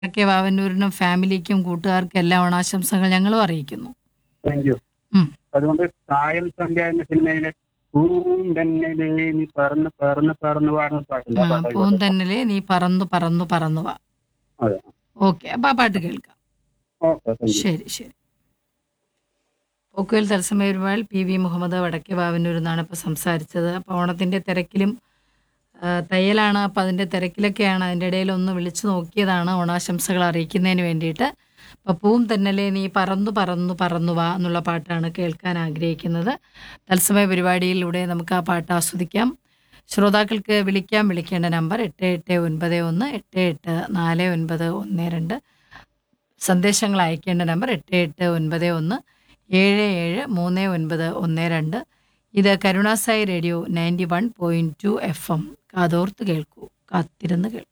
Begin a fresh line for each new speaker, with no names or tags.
K വാവന്നൂരിനും ഫാമിലിക്കും കൂട്ടുകാർക്കും എല്ലാം ഓണാശംസകൾ ഞങ്ങളും അറിയിക്കുന്നു
താങ്ക് യു
ഉം.
അതുകൊണ്ട് കായൽ സന്ധ്യ എന്ന സിനിമയിലെ പൂന്തന്നലേ നീ പറന്ന് പറന്ന് പറന്ന് പാടുന്ന പാട്ടില്ല
ആ, പൂന്തന്നലെ നീ പറന്നു പറന്നു പറന്നു വാ
അതെ
ഓക്കെ അപ്പൊ ആ പാട്ട് കേൾക്കാം
ഓക്കെ താങ്ക് യു
ശരി ശരി പോക്കുവൽ തത്സമയ ഒരുപാട് പി വി മുഹമ്മദ് വടക്കേ ബാവന്നൂർ എന്നാണ് ഇപ്പോൾ സംസാരിച്ചത് അപ്പോൾ ഓണത്തിൻ്റെ തിരക്കിലും ആ, തയ്യലാണ് അപ്പോൾ അതിൻ്റെ തിരക്കിലൊക്കെയാണ് അതിൻ്റെ ഇടയിൽ ഒന്ന് വിളിച്ചു നോക്കിയതാണ് ഓണാശംസകൾ അറിയിക്കുന്നതിന് വേണ്ടിയിട്ട് അപ്പോൾ പൂവും തന്നലെ നീ പറന്നു പറന്നു പറന്നു വാ എന്നുള്ള പാട്ടാണ് കേൾക്കാൻ ആഗ്രഹിക്കുന്നത് തത്സമയ പരിപാടിയിലൂടെ നമുക്ക് ആ പാട്ട് ആസ്വദിക്കാം ശ്രോതാക്കൾക്ക് വിളിക്കാം വിളിക്കേണ്ട നമ്പർ എട്ട് എട്ട് ഒൻപത് ഒന്ന് എട്ട് എട്ട് നാല് ഒൻപത് ഒന്ന് രണ്ട് സന്ദേശങ്ങൾ അയക്കേണ്ട നമ്പർ എട്ട് എട്ട് ഒൻപത് ഒന്ന് ഏഴ് ഏഴ് മൂന്ന് ഒൻപത് ഒന്ന് രണ്ട് ഇത് Karunasai radio ninety one point two F M കാതോർത്ത് കേൾക്കൂ കാത്തിരുന്ന് കേൾക്കൂ